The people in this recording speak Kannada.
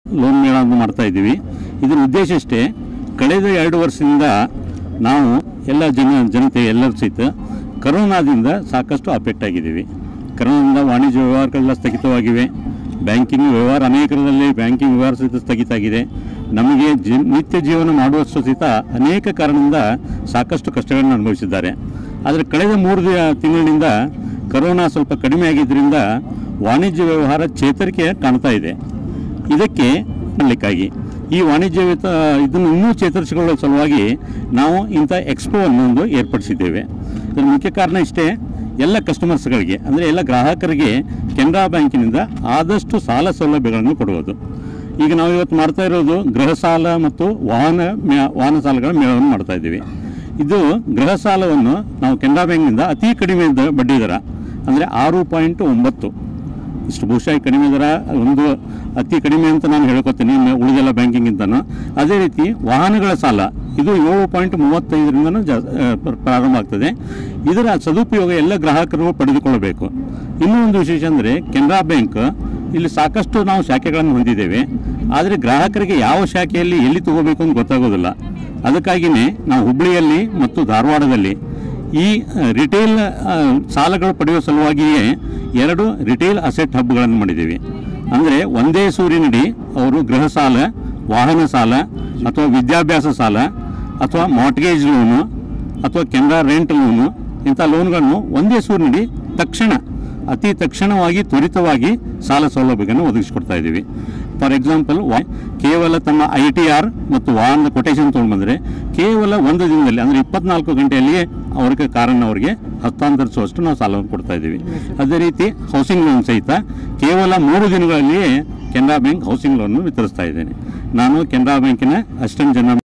ಲೋನ್ ಮೇಳವನ್ನು ಮಾಡ್ತಾ ಇದ್ದೀವಿ ಇದರ ಉದ್ದೇಶ ಅಷ್ಟೇ ಕಳೆದ ಎರಡು ವರ್ಷದಿಂದ ನಾವು ಎಲ್ಲ ಜನ ಜನತೆ ಎಲ್ಲರೂ ಸಹಿತ ಕರೋನಾದಿಂದ ಸಾಕಷ್ಟು ಅಫೆಕ್ಟ್ ಆಗಿದ್ದೀವಿ ಕರೋನಾದಿಂದ ವಾಣಿಜ್ಯ ವ್ಯವಹಾರಗಳೆಲ್ಲ ಸ್ಥಗಿತವಾಗಿವೆ ಬ್ಯಾಂಕಿಂಗ್ ವ್ಯವಹಾರ ಅನೇಕರಲ್ಲಿ ಬ್ಯಾಂಕಿಂಗ್ ವ್ಯವಹಾರ ಸಹಿತ ಸ್ಥಗಿತ ಆಗಿದೆ ನಮಗೆ ಜಿ ನಿತ್ಯ ಜೀವನ ಮಾಡುವಷ್ಟು ಸಹಿತ ಅನೇಕ ಕಾರಣದಿಂದ ಸಾಕಷ್ಟು ಕಷ್ಟಗಳನ್ನು ಅನುಭವಿಸಿದ್ದಾರೆ ಆದರೆ ಕಳೆದ ಮೂರು ದಿನ ತಿಂಗಳಿನಿಂದ ಕರೋನಾ ಸ್ವಲ್ಪ ಕಡಿಮೆ ಆಗಿದ್ದರಿಂದ ವಾಣಿಜ್ಯ ವ್ಯವಹಾರ ಚೇತರಿಕೆ ಕಾಣ್ತಾ ಇದೆ ಇದಕ್ಕೆ ಮಾಡಲಿಕ್ಕಾಗಿ ಈ ವಾಣಿಜ್ಯ ವಿತ- ಇದನ್ನು ಇನ್ನೂ ಚೇತರಿಸಿಕೊಳ್ಳುವ ಸಲುವಾಗಿ ನಾವು ಇಂಥ ಎಕ್ಸ್ಪೋವನ್ನು ಒಂದು ಏರ್ಪಡಿಸಿದ್ದೇವೆ ಇದರ ಮುಖ್ಯ ಕಾರಣ ಇಷ್ಟೇ ಎಲ್ಲ ಕಸ್ಟಮರ್ಸ್ಗಳಿಗೆ ಅಂದರೆ ಎಲ್ಲ ಗ್ರಾಹಕರಿಗೆ ಕೆನರಾ ಬ್ಯಾಂಕಿನಿಂದ ಆದಷ್ಟು ಸಾಲ ಸೌಲಭ್ಯಗಳನ್ನು ಕೊಡುವುದು ಈಗ ನಾವು ಇವತ್ತು ಮಾಡ್ತಾ ಇರೋದು ಗೃಹ ಸಾಲ ಮತ್ತು ವಾಹನ ಮೇ- ವಾಹನ ಸಾಲಗಳ ಮೇಳವನ್ನು ಮಾಡ್ತಾ ಇದ್ದೀವಿ ಇದು ಗೃಹ ಸಾಲವನ್ನು ನಾವು ಕೆನರಾ ಬ್ಯಾಂಕ್ನಿಂದ ಅತಿ ಕಡಿಮೆ ದ- ಬಡ್ಡಿ ದರ ಅಂದರೆ ಆರು ಪಾಯಿಂಟ್ ಒಂಬತ್ತು ಇಷ್ಟು ಬಹುಶಃ ಈ ಕಡಿಮೆ ದರ ಒಂದು ಅತಿ ಕಡಿಮೆ ಅಂತ ನಾನು ಹೇಳ್ಕೊತೀನಿ ಇನ್ನು ಉಳಿದೆಲ್ಲ ಬ್ಯಾಂಕಿಂಗಿಂತನೂ ಅದೇ ರೀತಿ ವಾಹನಗಳ ಸಾಲ ಇದು ಏಳು ಪಾಯಿಂಟ್ ಮೂವತ್ತೈದರಿಂದನೂ ಜಾ ಆ, ಪ್ರ- ಪ್ರಾರಂಭ ಆಗ್ತದೆ ಇದರ ಸದುಪಯೋಗ ಎಲ್ಲ ಗ್ರಾಹಕರು ಪಡೆದುಕೊಳ್ಳಬೇಕು ಇನ್ನೂ ಒಂದು ವಿಶೇಷ ಅಂದರೆ ಕೆನರಾ ಬ್ಯಾಂಕ್ ಇಲ್ಲಿ ಸಾಕಷ್ಟು ನಾವು ಶಾಖೆಗಳನ್ನು ಹೊಂದಿದ್ದೇವೆ ಆದರೆ ಗ್ರಾಹಕರಿಗೆ ಯಾವ ಶಾಖೆಯಲ್ಲಿ ಎಲ್ಲಿ ತಗೋಬೇಕು ಅಂತ ಗೊತ್ತಾಗೋದಿಲ್ಲ ಅದಕ್ಕಾಗಿಯೇ ನಾವು ಹುಬ್ಬಳ್ಳಿಯಲ್ಲಿ ಮತ್ತು ಧಾರವಾಡದಲ್ಲಿ ಈ ರಿಟೇಲ್ ಸಾಲಗಳು ಪಡೆಯುವ ಸಲುವಾಗಿಯೇ ಎರಡು ರಿಟೇಲ್ ಅಸೆಟ್ ಹಬ್ಗಳನ್ನು ಮಾಡಿದ್ದೀವಿ ಅಂದರೆ ಒಂದೇ ಸೂರಿನಡಿ ಅವರು ಗೃಹ ಸಾಲ ವಾಹನ ಸಾಲ ಅಥವಾ ವಿದ್ಯಾಭ್ಯಾಸ ಸಾಲ ಅಥವಾ ಮಾರ್ಟ್ಗೇಜ್ ಲೋನು ಅಥವಾ ಕೆನರಾ ರೆಂಟ್ ಲೋನು ಇಂಥ ಲೋನ್ಗಳನ್ನು ಒಂದೇ ಸೂರಿನಡಿ ತಕ್ಷಣ ಅತಿ ತಕ್ಷಣವಾಗಿ ತ್ವರಿತವಾಗಿ ಸಾಲ ಸೌಲಭ್ಯಗಳನ್ನು ಒದಗಿಸಿಕೊಡ್ತಾ ಇದ್ದೀವಿ ಫಾರ್ ಎಕ್ಸಾಂಪಲ್ ಕೇವಲ ತಮ್ಮ ಐ ಟಿ ಆರ್ ಮತ್ತು ವಾಹನದ ಕೊಟೇಶನ್ ತೊಗೊಂಡು ಬಂದರೆ ಕೇವಲ ಒಂದು ದಿನದಲ್ಲಿ ಅಂದರೆ ಇಪ್ಪತ್ನಾಲ್ಕು ಗಂಟೆಯಲ್ಲಿಯೇ ಅವ್ರಿಗೆ ಕಾರನ್ನು ಅವರಿಗೆ ಹಸ್ತಾಂತರಿಸುವಷ್ಟು ನಾವು ಸಾಲವನ್ನು ಕೊಡ್ತಾ ಇದ್ದೀವಿ ಅದೇ ರೀತಿ ಹೌಸಿಂಗ್ ಲೋನ್ ಸಹಿತ ಕೇವಲ ಮೂರು ದಿನಗಳಲ್ಲಿಯೇ ಕೆನರಾ ಬ್ಯಾಂಕ್ ಹೌಸಿಂಗ್ ಲೋನ್ ವಿತರಿಸ್ತಾ ಇದ್ದೇನೆ ನಾನು ಕೆನರಾ ಬ್ಯಾಂಕಿನ ಅಸಿಸ್ಟೆಂಟ್ ಜನರಲ್